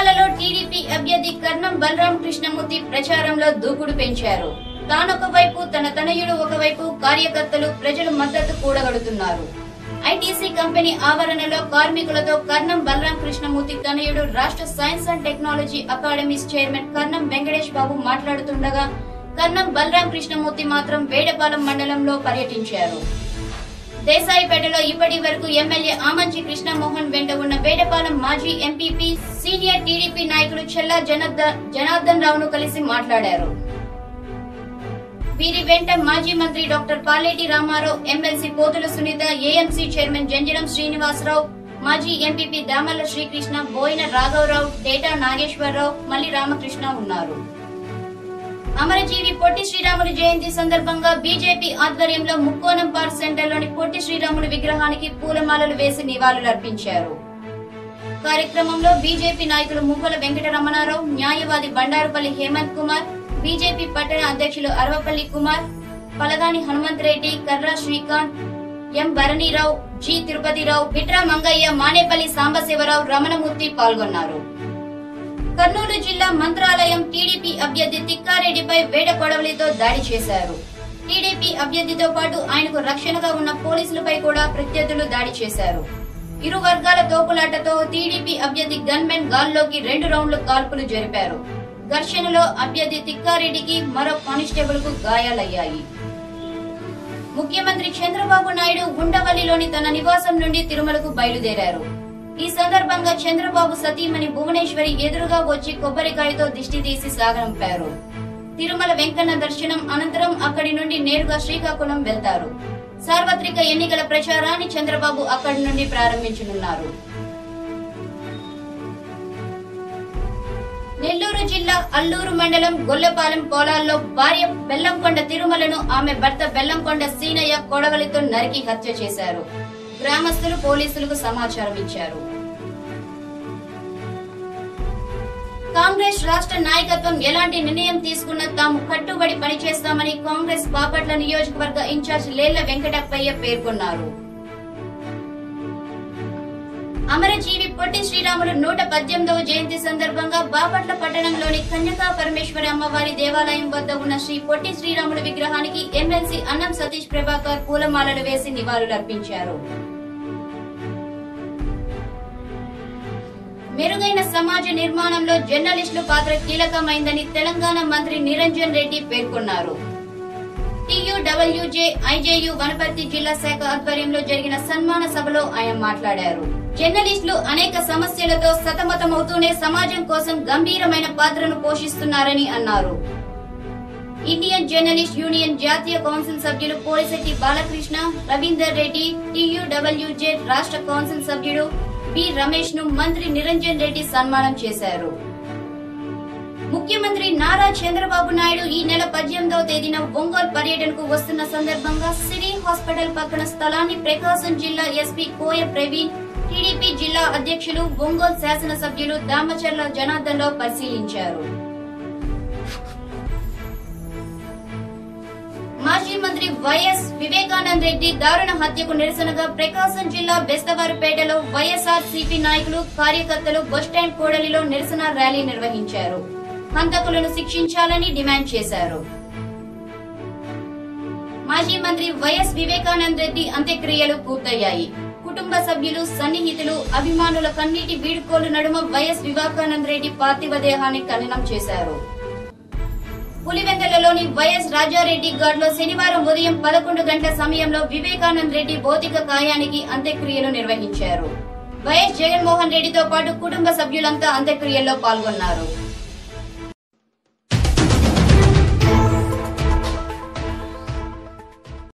నంద్యాలలో టీడీపీ అభ్యర్థి కర్ణం బలరాం కృష్ణమూర్తి ప్రచారంలో దూకుడు పెంచారు తానొక వైపు తన తనయుడు ఒకవైపు కార్యకర్తలు ప్రజలు మద్దతు కూడగడుతున్నారు ఐటీసీ కంపెనీ ఆవరణలో కార్మికులతో కర్ణం బలరాం కృష్ణమూర్తి తనయుడు రాష్ట్ర science and technology academies chairman Karnam Venkatesh Babu మాట్లాడుతుండగా కర్ణం బలరాం కృష్ణమూర్తి మాత్రం వేడపాలెం మండలంలో పర్యటించారు దేశాయిపేటలో ఇప్పటి వరకు ఎమ్మెల్యే ఆమంచి కృష్ణమోహన్ వెంట ఉన్న వేడపాలెం మాజీ ఎంపీపీ సీనియర్ టీడీపీ నాయకులు చెల్లా జనార్ద- జనార్దన్ రావును కలిసి మాట్లాడారు వీరి వెంట మాజీ మంత్రి doctor Paleti Ramarao MLC Pothula Sunitha AMC chairman Janjaram Srinivasarao మాజీ ఎంపీపీ దామల్ల శ్రీకృష్ణ బోయిన రాఘవరావు డేటా నాగేశ్వరరావు మల్లి రామకృష్ణ ఉన్నారు అమరజీవి పొట్టి శ్రీరాములు జయంతి సందర్భంగా బీజేపీ ఆధ్వర్యంలో ముక్కోనం పార్క్ సెంటర్లోని పొట్టి శ్రీరాములు విగ్రహానికి పూలమాలలు వేసి నివాళులర్పించారు కార్యక్రమంలో బీజేపీ నాయకులు మువ్వల వెంకటరమణారావు న్యాయవాది బండారుపల్లి హేమంత్ కుమార్ బీజేపీ పట్టణ అధ్యక్షులు అరవపల్లి కుమార్ పలగాని హనుమంత్ రెడ్డి కర్రా శ్రీకాంత్ ఎం భరణీరావు జి తిరుపతిరావు బిట్రా మంగయ్య మానేపల్లి సాంబశివరావు రమణమూర్తి పాల్గొన్నారు కర్నూలు జిల్లా మంత్రాలయం టీడీపీ అభ్యర్థి తిక్కారెడ్డిపై వేడ కొడవలితో దాడి చేశారు టీడీపీ అభ్యర్థితో పాటు ఆయనకు రక్షణగా ఉన్న పోలీసులపై కూడా ప్రత్యర్థులు దాడి చేశారు ఇరు వర్గాల తోపులాటతో టీడీపీ అభ్యర్థి గన్మెన్ గాల్లోకి రెండు రౌండ్లు కాల్పులు జరిపారు ఘర్షణలో అభ్యర్థి తిక్కారెడ్డికి మరో కానిస్టేబుల్ కు గాయాలయ్యాయి ముఖ్యమంత్రి చంద్రబాబు నాయుడు ఉండవల్లిలోని తన నివాసం నుండి తిరుమలకు బయలుదేరారు ఈ సందర్భంగా చంద్రబాబు సతీమణి భువనేశ్వరి ఎదురుగా వచ్చి కొబ్బరికాయతో దిష్టి తీసి సాగనంపారు తిరుమల వెంకన్న దర్శనం అనంతరం అక్కడి నుండి నేరుగా శ్రీకాకుళం వెళ్తారు సార్వత్రిక ఎన్నికల ప్రచారాన్ని చంద్రబాబు అక్కడి నుండి ప్రారంభించనున్నారు నెల్లూరు జిల్లా అల్లూరు మండలం గొల్లపాలెం పొలాల్లో భార్య బెల్లంకొండ తిరుమలను ఆమె భర్త బెల్లంకొండ సీనయ్య కొడవలితో నరికి హత్య చేశారు గ్రామస్తులు పోలీసులకు సమాచారం ఇచ్చారు కాంగ్రెస్ రాష్ట్ర నాయకత్వం ఎలాంటి నిర్ణయం తీసుకున్నా తాము కట్టుబడి పనిచేస్తామని కాంగ్రెస్ బాపట్ల నియోజకవర్గ ఇన్ఛార్జ్ లేళ్ల వెంకటప్పయ్య పేర్కొన్నారు అమరజీవి పొట్టి శ్రీరాములు నూట పద్దెనిమిదవ జయంతి సందర్భంగా బాపట్ల పట్టణంలోని కన్యకా పరమేశ్వరి అమ్మవారి దేవాలయం వద్ద ఉన్న శ్రీ పొట్టి శ్రీరాములు విగ్రహానికి ఎమ్మెల్సీ అన్నం సతీష్ ప్రభాకర్ పూలమాలలు వేసి నివాళులర్పించారు మెరుగైన సమాజ నిర్మాణంలో జర్నలిస్టుల పాత్ర కీలకమైందని తెలంగాణ మంత్రి నిరంజన్ రెడ్డి పేర్కొన్నారు టీయూడబ్ల్యూజే ఐజేయు వనపర్తి జిల్లా శాఖ ఆధ్వర్యంలో జరిగిన సన్మాన సభలో ఆయన మాట్లాడారు జర్నలిస్టులు అనేక సమస్యలతో సతమతమవుతూనే సమాజం కోసం గంభీరమైన పాత్రను పోషిస్తున్నారని అన్నారు ఇండియన్ జర్నలిస్ట్ యూనియన్ జాతీయ కౌన్సిల్ సభ్యులు పోలిశెట్టి బాలకృష్ణ రవీందర్ రెడ్డి టీయూడబ్ల్యూజే రాష్ట్ర కౌన్సిల్ సభ్యుడు బి రమేష్ ను మంత్రి నిరంజన్ రెడ్డి సన్మానం చేశారు ముఖ్యమంత్రి నారా చంద్రబాబు నాయుడు ఈ నెల పద్దెనిమిదవ తేదీన ఒంగోలు పర్యటనకు వస్తున్న సందర్భంగా సిరి హాస్పిటల్ పక్కన స్థలాన్ని ప్రకాశం జిల్లా ఎస్పీ కోయ ప్రవీణ్ టీడీపీ జిల్లా అధ్యక్షులు ఒంగోలు శాసనసభ్యులు దామచర్ల జనార్దన్ రావు పరిశీలించారు మాజీ మంత్రి వైఎస్ వివేకానంద్ రెడ్డి దారుణ హత్యకు నిరసనగా ప్రకాశం జిల్లా బెస్తవారిపేటలో వైఎస్ఆర్ సిపి నాయకులు కార్యకర్తలు బస్టాండ్ కూడలిలో నిరసన ర్యాలీ నిర్వహించారు హంతకులను శిక్షించాలని డిమాండ్ చేశారు మాజీ మంత్రి వైఎస్ వివేకానంద్ రెడ్డి అంత్యక్రియలు పూర్తయ్యాయి కుటుంబ సభ్యులు సన్నిహితులు అభిమానుల కన్నీటి వీడుకోలు నడుమ వైఎస్ వివేకానంద్ రెడ్డి పార్థివ దేహాన్ని ఖననం చేశారు పులివెందలలోని వైఎస్ రాజారెడ్డి గార్డ్ లో శనివారం ఉదయం పదకొండు గంటల సమయంలో వివేకానంద్ రెడ్డి భౌతిక కాయానికి అంత్యక్రియలు నిర్వహించారు వైఎస్ జగన్మోహన్ రెడ్డితో పాటు కుటుంబ సభ్యులంతా అంత్యక్రియల్లో పాల్గొన్నారు